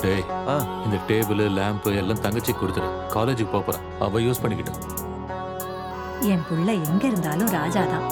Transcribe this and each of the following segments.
டேய் ஆ இந்த table lamp எல்லாம் தங்கச்சி கொடுத்துரு காலேஜுக்கு போப் போறா அவ யூஸ் பண்ணிக்கிட்டோம் என் புள்ள எங்க இருந்தாலும் ராஜாதான்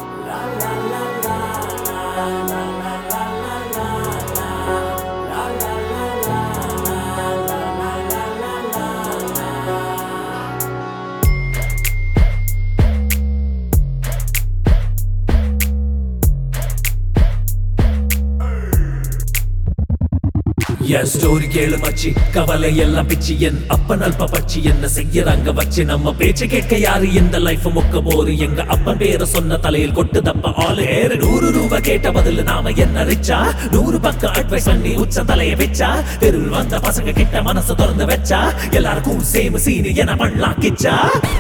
என் ஸ்டோரி கேளு மச்சி கவலை எல்லாம் பிச்சு என் அப்பன் அல்ப பச்சி என்ன செய்யறாங்க வச்சு நம்ம பேச்சு கேட்க யாரு இந்த லைஃப் முக்க போரு எங்க அப்பன் பேரை சொன்ன தலையில் கொட்டு தப்ப ஆளு ஏறு நூறு ரூபாய் கேட்ட பதில் நாம என்ன ரிச்சா நூறு பக்கம் அட்வைஸ் பண்ணி உச்ச தலைய வச்சா தெருவில் வந்த பசங்க கிட்ட மனசு திறந்து வச்சா எல்லாருக்கும் சேம் சீனு என பண்ணலாம் Kichcha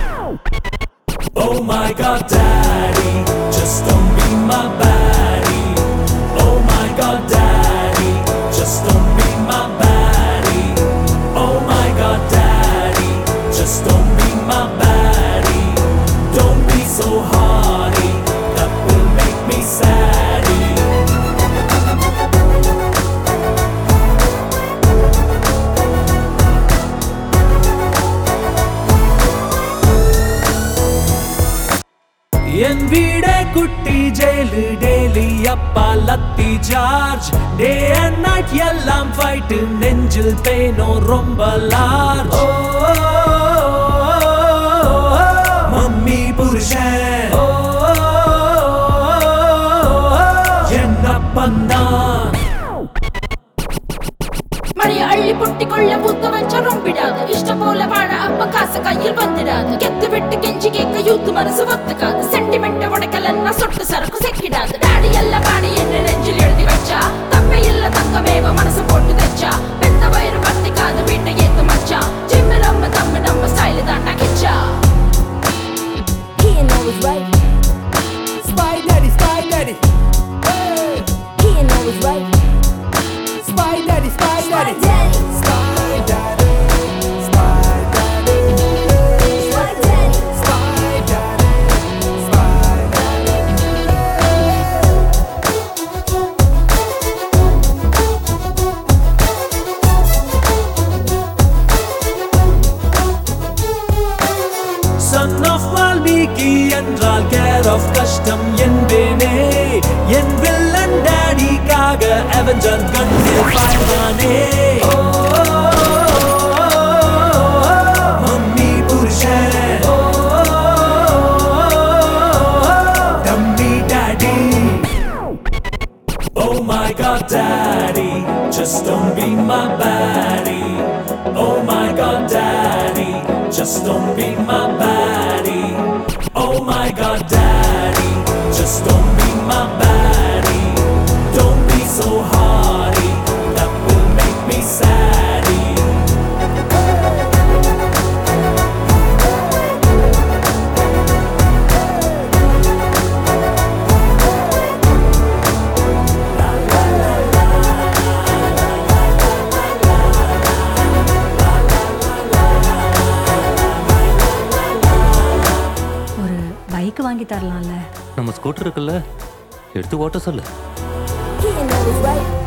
Oh my god, daddy, just don't be my baddie. Oh my god, daddy, just don't be my baddie. Oh my god, daddy, just don't be my baddie. Don't be so hardy, that will make me saddy. என் வீடே குட்டி jail daily அப்பா lathi charge day and night எல்லாம் fight நெஞ்சில் பெயினோ ரொம்ப large mummy புருஷன் என்ன பந்தான் மழைய அள்ளி பொட்டி கொள்ள பூத்த வச்சா ரொம்பிடாது இஷ்டம் போல வாழ அப்ப காசு கையில் வந்துடாது கெத்து விட்டு கெஞ்சி கேட்க யூத்து மனசு ஒத்துக்காது சென்டிமெண்ட் உடைக்கலன்னா சொட்டு சரக்கு செக்கிடாது டாடி எல்லாம் பாடி என்ன நெஞ்சில் எழுதி வச்சா தப்பை இல்ல தங்கமேவ மனசு போட்டு தச்சா பெத்த வயிறு பத்திக்காது வீட்டை ஏத்து மச்சா ஜிம்மு நம்ம தம்மு நம்ம ஸ்டைலு தாண்டா Kichcha He know it's right. Spy Daddy, Spy Daddy, He know it's right. Spy Daddy, Spy My Daddy. daddy, Spy Daddy, Spy Daddy, my daddy. Spy Daddy, Spy Daddy. Son of Valmiki என்றால் care of கஷ்டம் என்பேனே என் villain டேடிக்காக avenger கண்ணில் பாய்வானே mummy புருஷன் dummy daddy Oh my god, daddy, just don't be my baddie. Oh my god, daddy, just don't be my baddie. Oh my god, daddy, just don't be my baddie. Don't be so hardy, that will make me saddy. ஒரு bike வாங்கி தரலாம்ல நம்ம scooter இருக்குல்ல எடுத்து ஓட்ட சொல்லு He know it's right.